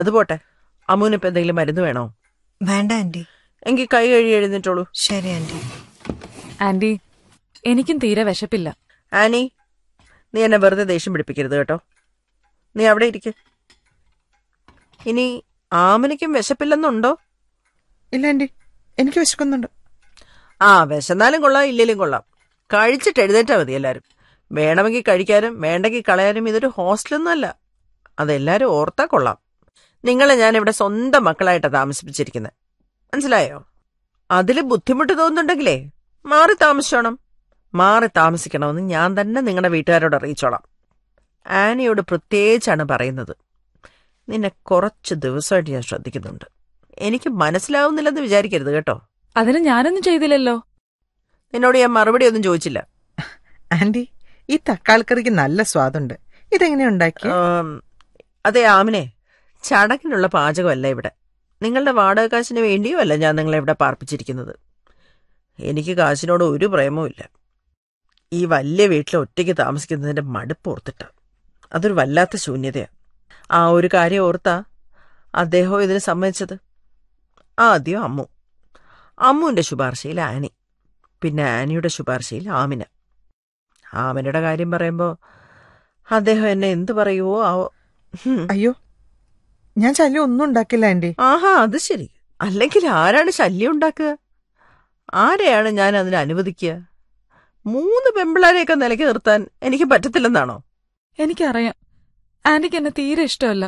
അത് പോട്ടെ അമ്മുവിനിപ്പോ എന്തെങ്കിലും മരുന്ന് വേണോ വേണ്ട ആന്റി എങ്കിൽ കൈ കഴുകി എഴുന്നേറ്റോളൂ ശരി ആന്റി ആന്റി എനിക്കും തീരെ വിശപ്പില്ല ആനി നീ എന്നെ വെറുതെ ദേഷ്യം പിടിപ്പിക്കരുത് കേട്ടോ നീ അവിടെ ഇരിക്കെ ഇനി ആമനിക്കും വിശപ്പില്ലെന്നുണ്ടോ ഇല്ല ആന്റി എനിക്ക് വിശക്കുന്നുണ്ട് ആ വിശന്നാലും കൊള്ളാം ഇല്ലേലും കൊള്ളാം കഴിച്ചിട്ട് എഴുന്നേറ്റാ മതി എല്ലാരും വേണമെങ്കിൽ കഴിക്കാനും വേണ്ടെങ്കിൽ കളയാനും ഇതൊരു ഹോസ്റ്റലൊന്നും അല്ല അതെല്ലാരും ഓർത്താ കൊള്ളാം നിങ്ങളെ ഞാൻ ഇവിടെ സ്വന്തം മക്കളായിട്ടാണ് താമസിപ്പിച്ചിരിക്കുന്നത് മനസ്സിലായോ അതിൽ ബുദ്ധിമുട്ട് തോന്നുന്നുണ്ടെങ്കിലേ മാറി താമസിച്ചോണം മാറി താമസിക്കണമെന്ന് ഞാൻ തന്നെ നിങ്ങളുടെ വീട്ടുകാരോട് അറിയിച്ചോളാം ആനിയോട് പ്രത്യേകിച്ചാണ് പറയുന്നത് നിന്നെ കുറച്ച് ദിവസമായിട്ട് ഞാൻ ശ്രദ്ധിക്കുന്നുണ്ട് എനിക്ക് മനസ്സിലാവുന്നില്ലെന്ന് വിചാരിക്കരുത് കേട്ടോ അതിന് ഞാനൊന്നും ചെയ്തില്ലല്ലോ നിന്നോട് ഞാൻ മറുപടി ഒന്നും ചോദിച്ചില്ല ആന്റി ഈ തക്കാളിക്കറിക്ക് നല്ല സ്വാദുണ്ട് ഇതെങ്ങനെ ഉണ്ടാക്കി ആം, അതെ ആമിനെ ചടങ്ങിനുള്ള പാചകമല്ല ഇവിടെ നിങ്ങളുടെ വാടക കാശിന് വേണ്ടിയുമല്ല ഞാൻ നിങ്ങളെ ഇവിടെ പാർപ്പിച്ചിരിക്കുന്നത് എനിക്ക് കാശിനോട് ഒരു പ്രേമവുമില്ല ഈ വലിയ വീട്ടിൽ ഒറ്റയ്ക്ക് താമസിക്കുന്നതിന്റെ മടുപ്പ് ഓർത്തിട്ട അതൊരു വല്ലാത്ത ശൂന്യതയാണ് ആ ഒരു കാര്യം ഓർത്താ അദ്ദേഹം ഇതിന് സമ്മതിച്ചത് ആദ്യം അമ്മു അമ്മുവിന്റെ ശുപാർശയിൽ ആനി പിന്നെ ആനിയുടെ ശുപാർശയിൽ ആമിന ആമിനയുടെ കാര്യം പറയുമ്പോൾ അദ്ദേഹം എന്നെ എന്ത് പറയുവോ ആവോ ഹും. അയ്യോ ഞാൻ ശല്യം ഒന്നും ഉണ്ടാക്കില്ല ആന്റി ആഹാ അത് ശരി അല്ലെങ്കിൽ ആരാണ് ശല്യം ഉണ്ടാക്കുക ആരെയാണ് ഞാൻ അതിന് അനുവദിക്കുക മൂന്ന് പെമ്പിളാരെയൊക്കെ നിലയ്ക്ക് നിർത്താൻ എനിക്ക് പറ്റത്തില്ലെന്നാണോ എനിക്കറിയാം ആന്റിക്ക് എന്നെ തീരെ ഇഷ്ടമല്ല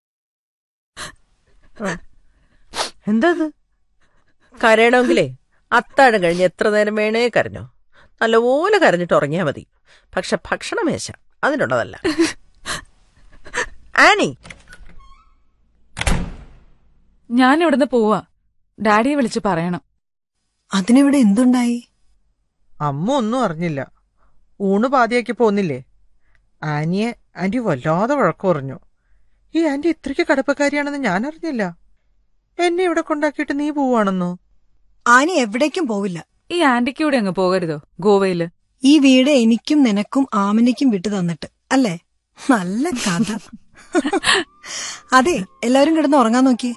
എന്താ അത് കരയണമെങ്കിലേ അത്താഴം കഴിഞ്ഞ് എത്ര നേരം വേണേ കരഞ്ഞോ നല്ലപോലെ കരഞ്ഞിട്ട് ഉറങ്ങിയാ മതി പക്ഷെ ഭക്ഷണമേശ അതിനുള്ളതല്ല ആനി ഞാൻ ഇവിടുന്ന് പോവാ ഡാഡിയെ വിളിച്ച് പറയണം അതിനിവിടെ എന്തുണ്ടായി അമ്മ ഒന്നും അറിഞ്ഞില്ല ഊണ് പാതിയാക്കി പോന്നില്ലേ ആനിയെ ആന്റി വല്ലാതെ വഴക്കു പറഞ്ഞു ഈ ആന്റി ഇത്രയ്ക്ക് കടപ്പക്കാരിയാണെന്ന് ഞാൻ അറിഞ്ഞില്ല എന്നെ ഇവിടെ കൊണ്ടാക്കിയിട്ട് നീ പോവാണെന്നോ ആനി എവിടേക്കും പോവില്ല ഈ ആന്റിക്ക് കൂടെ അങ്ങ് പോകരുതോ ഗോവയില് ഈ വീട് എനിക്കും നിനക്കും ആമിനിക്കും വിട്ടു തന്നിട്ട് അല്ലേ നല്ല കഥ അതെ എല്ലാവരും കിടന്ന് ഉറങ്ങാൻ നോക്കിയേ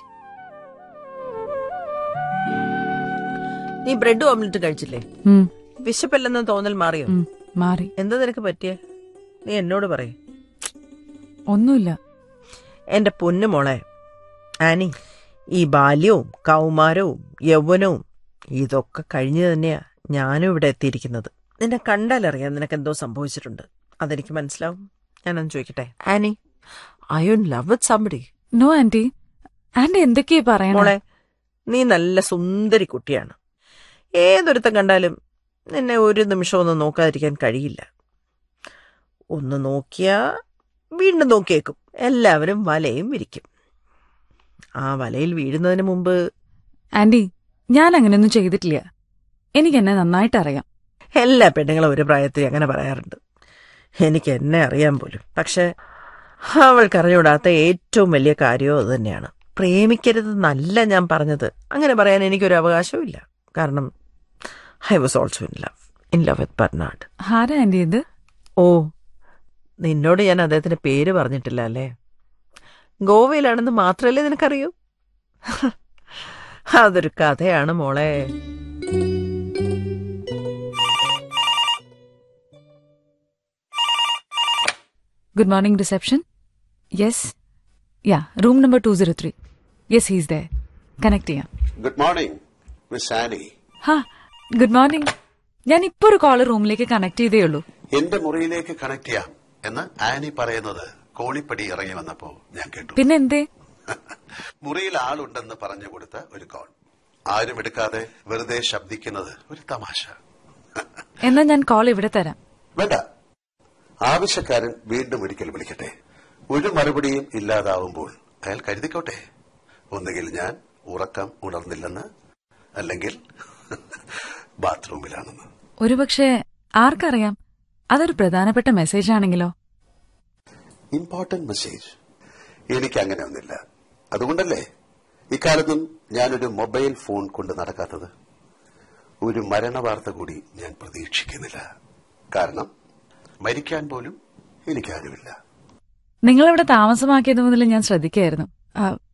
നീ ബ്രെഡ് ഓംലെറ്റ് കഴിച്ചില്ലേ ഉം, വിശപ്പല്ലെന്ന് തോന്നൽ മാറിയോ ഉം, മാറി എന്താ നിനക്ക് പറ്റിയ നീ എന്നോട് പറയേ ഒന്നുമില്ല എന്റെ പൊന്നു മോളെ ആനി ഈ ബാല്യവും കൗമാരവും യൗവനവും ഇതൊക്കെ കഴിഞ്ഞു തന്നെയാ ഞാനും ഇവിടെ എത്തിയിരിക്കുന്നത് നിന്നെ കണ്ടാലറിയാം നിനക്ക് എന്തോ സംഭവിച്ചിട്ടുണ്ട് അതെനിക്ക് മനസ്സിലാവും ഞാനൊന്ന് ചോദിക്കട്ടെ Annie I you love with somebody no aunty aunty എന്തൊക്കെയാ പറയണേ മോളെ നീ നല്ല സുന്ദരി കുട്ടിയാണ് ഏതൊരുത്തം കണ്ടാലും നിന്നെ ഒരു നിമിഷം ഒന്ന് നോക്കാതിരിക്കാൻ കഴിയില്ല ഒന്ന് നോക്കിയാ വീണ്ടും നോക്കിയേക്കും എല്ലാവരും വലയും വിരിക്കും ആ വലയിൽ വീഴുന്നതിന് മുമ്പ് ആന്റി ഞാൻ അങ്ങനെയൊന്നും ചെയ്തിട്ടില്ല എനിക്ക് എന്നെ നന്നായിട്ട് അറിയാം എല്ലാ പെണ്ണുങ്ങളും ഒരു പ്രായത്തിൽ അങ്ങനെ പറയാറുണ്ട് എനിക്ക് എന്നെ അറിയാൻ പോലും പക്ഷെ അവൾക്കറിഞ്ഞൂടാത്ത ഏറ്റവും വലിയ കാര്യവും അത് തന്നെയാണ് പ്രേമിക്കരുതെന്നല്ല ഞാൻ പറഞ്ഞത് അങ്ങനെ പറയാൻ എനിക്കൊരു അവകാശവും ഇല്ല കാരണം I was also in love in love with Bernard ആരാ ആന്റി ഇത് ഓ നിന്നോട് ഞാൻ അദ്ദേഹത്തിന്റെ പേര് പറഞ്ഞിട്ടില്ല അല്ലേ ഗോവയിലാണെന്ന് മാത്രമല്ലേ നിനക്കറിയൂ അതൊരു കഥയാണ് മോളെ good morning reception yes yeah room number two zero three yes he's there connect ചെയ്യാം ഗുഡ് മോർണിംഗ് മിസ് ആനി ഹാ ഗുഡ് മോർണിംഗ് ഞാൻ ഇപ്പൊ ഒരു കോള് റൂമിലേക്ക് കണക്ട് ചെയ്തേ ഉള്ളൂ എന്റെ മുറിയിലേക്ക് കണക്ട് ചെയ്യാം എന്ന് ആനി പറയുന്നത് കോണിപ്പടി ഇറങ്ങി വന്നപ്പോ ഞാൻ കേട്ടു പിന്നെ എന്തേ മുറിയിൽ ആളുണ്ടെന്ന് പറഞ്ഞു കൊടുത്ത ഒരു കോൾ ആരും എടുക്കാതെ വെറുതെ ശബ്ദിക്കുന്നത് ഒരു തമാശ എന്നാ ഞാൻ കോൾ ഇവിടെ തരാം വേണ്ട ആവശ്യക്കാരൻ വീണ്ടും ഒരിക്കൽ വിളിക്കട്ടെ ഒരു മറുപടിയും ഇല്ലാതാവുമ്പോൾ അയാൾ കരുതിക്കോട്ടെ ഒന്നുകിൽ ഞാൻ ഉറക്കം ഉണർന്നില്ലെന്ന് അല്ലെങ്കിൽ ബാത്റൂമിലാണെന്ന് ഒരുപക്ഷെ ആർക്കറിയാം അതൊരു പ്രധാനപ്പെട്ട മെസ്സേജ് ആണെങ്കിലോ ഇമ്പോർട്ടന്റ് മെസ്സേജ് എനിക്ക് അങ്ങനെ ഒന്നില്ല അതുകൊണ്ടല്ലേ ഇക്കാലത്തും ഞാനൊരു മൊബൈൽ ഫോൺ കൊണ്ട് നടക്കാത്തത് ഒരു മരണവാർത്ത കൂടി ഞാൻ പ്രതീക്ഷിക്കുന്നില്ല കാരണം മരിക്കാൻ പോലും എനിക്കാരുമില്ല നിങ്ങളിവിടെ താമസമാക്കിയത് മുതൽ ഞാൻ ശ്രദ്ധിക്കായിരുന്നു Uh,